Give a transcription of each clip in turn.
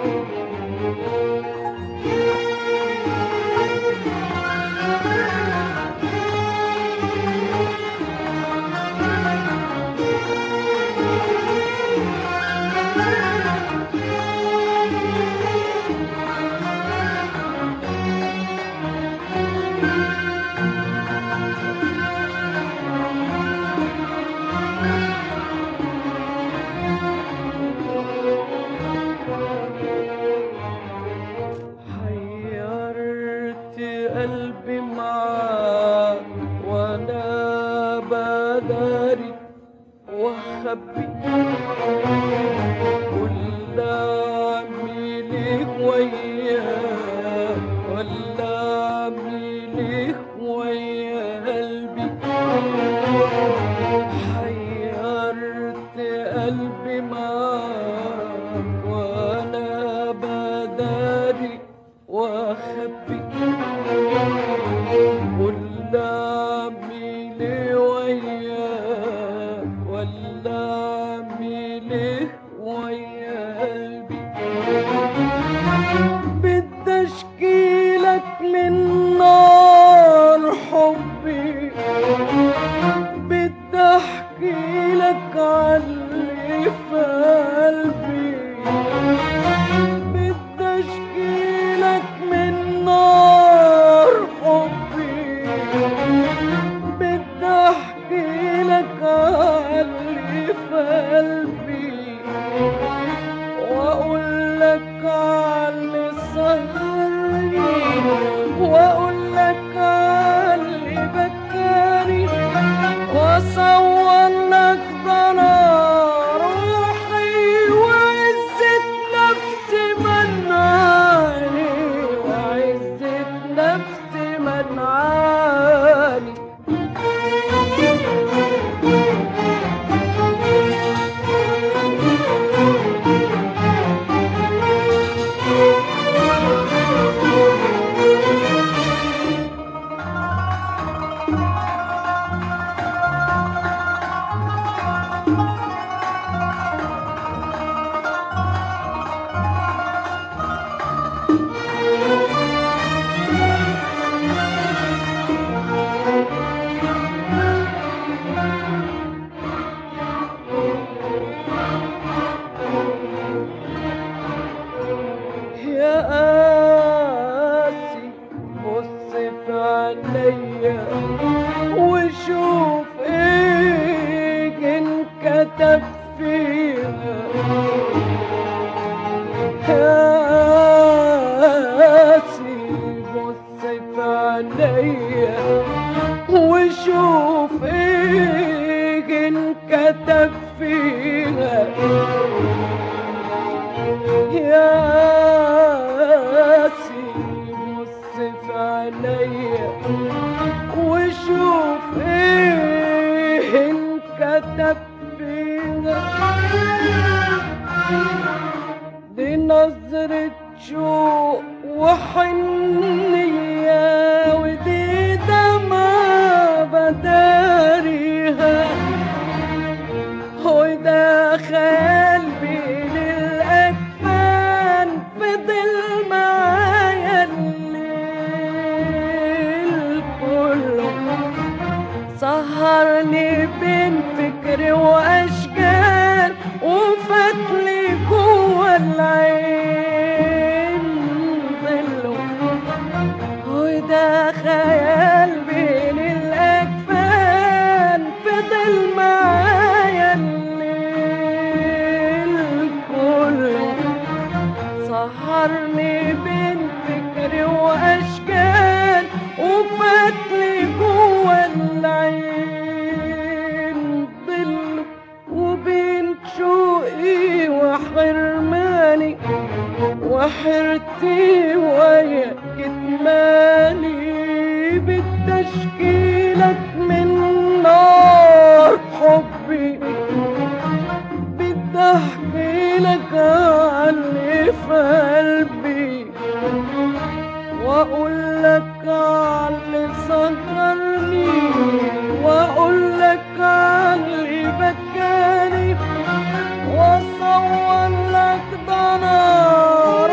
حيرت قلبي معاك وانا بداري واخبي كل عميلك وياك ولا عميلك ويا قلبي حيرت قلبي معاك وانا بداري واخبي كل عميلي وياك ولا عميلي ويا قلبي بدي اشكيلك من نار حبي بدي احكي لك عاللي في قلبي بدي اشكي لك من نار حبي بدي احكي لك عاللي في قلبي واقول لك عاللي سهرني واقول لك عاللي بكاني واصور لك ضنا روحي وعزة نفسي منعاني وعزة نفسي منعاني يا قاسي بص في عينيا وشوف ايه انكتب فيها قاسي بص في عينيا وشوف ايه انكتب فيها يا بص في عينيا وشوف ايه انكتب فيها دي نظرة شوق وحنية ودي دمعة بداريها وده خيال بين الأكفان فضل معايا الليل كله سهرني بين فكري وأشجار وفتلي جوه العين ظله وده خيال بين الأكفان فضل معايا الليل كله سهرني بين فكري وأشكال وفتلي جوه العين ظل وبين شوقي وحرماني وحرتي ويا كتماني بالتشكيلك من نار حبي بدي احكي لك عني في قلبي واقول لك علي سهرني واقول لك علي بكاني واصور لك ضنا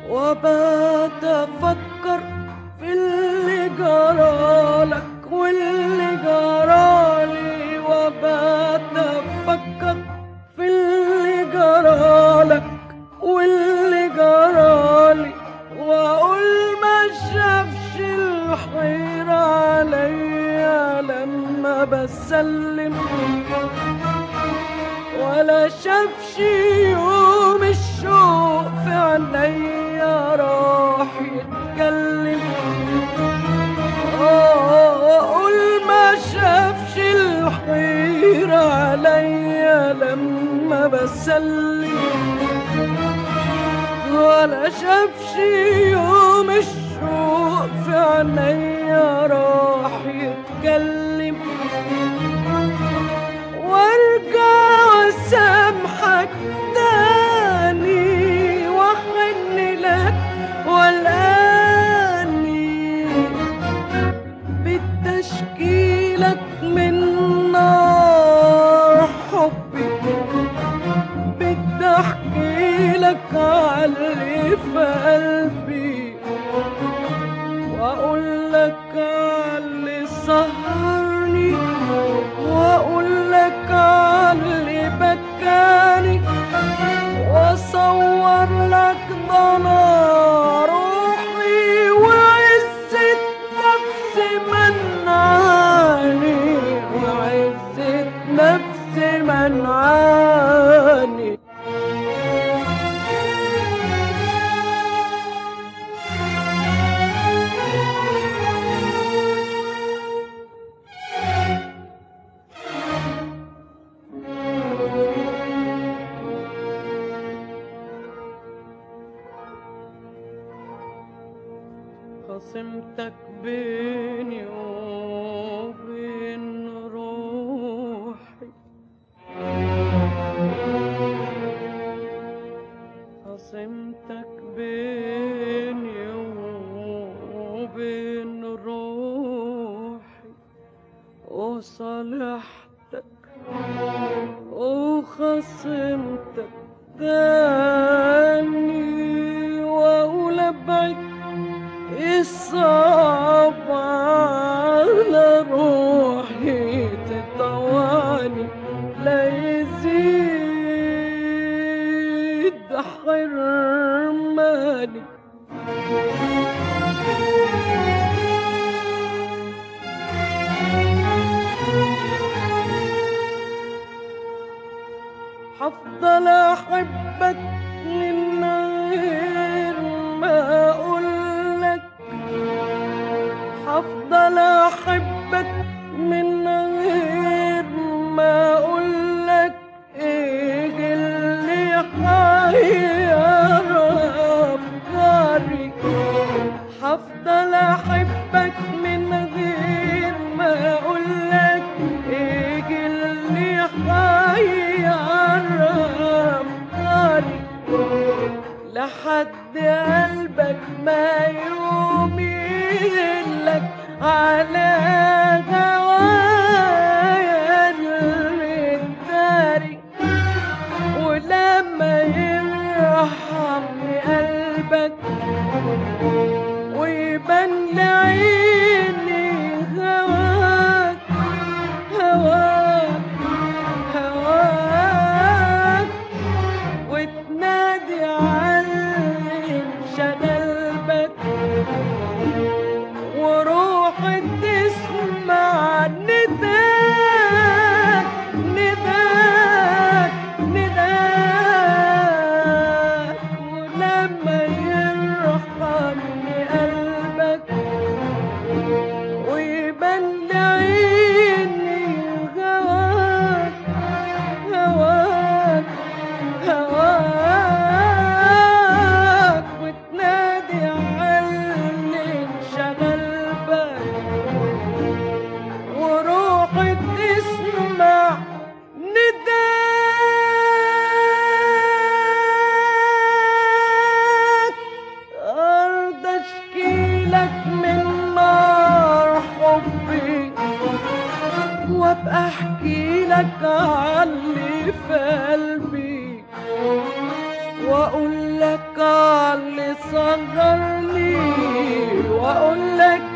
وبات افكر في اللي جرالك واللي جرالي وبات افكر في اللي جرالك واللي جرالي واقول ما شافش الحيرة عليا لما بسلم ولا شافش يوم الشوق في عينيا راح يتكلم آه، اقول ما شافش الحيرة عليا لما بسلم ولا شافش يوم الشوق في عينيا راح يتكلم وارجع واسامحك تاني واحن لك والاني بتشكيلك من نار حبي بدي احكي لك عاللي في قلبي واقول لك عاللي سهرني واقول لك عاللي بكاني واصور لك ضنا روحي وعزة نفسي منعاني وعزة نفسي منعاني خصمتك بيني وبين روحي خصمتك بيني وبين روحي وصالحتك وخصمتك تاني واقول ابعد الصعب على روحي تطوعني لا يزيد حرماني حفضل احبك من غير ما اقولك حفضل احبك من غير ما اقولك ايه اللي حير افكاري حفضل احبك من غير ما اقولك ايه اللي حير افكاري لحد قلبك ما يوم يدلك على هوايا المداري ولما يرحمني قلبك ويبان لعيني هواك هواك هواك وتنادي علي شغلبك وروحي تسمع نداك نداك نداك ولما يرحمني قلبك ويبان لعيني هواك هواك هواك وتنادي علي انشغل بك وروحي تسمع نداك أرض أشكيلك من نار حبي وابقى احكي لك عاللي في قلبي واقول لك لك على اللي صغرني واقول لك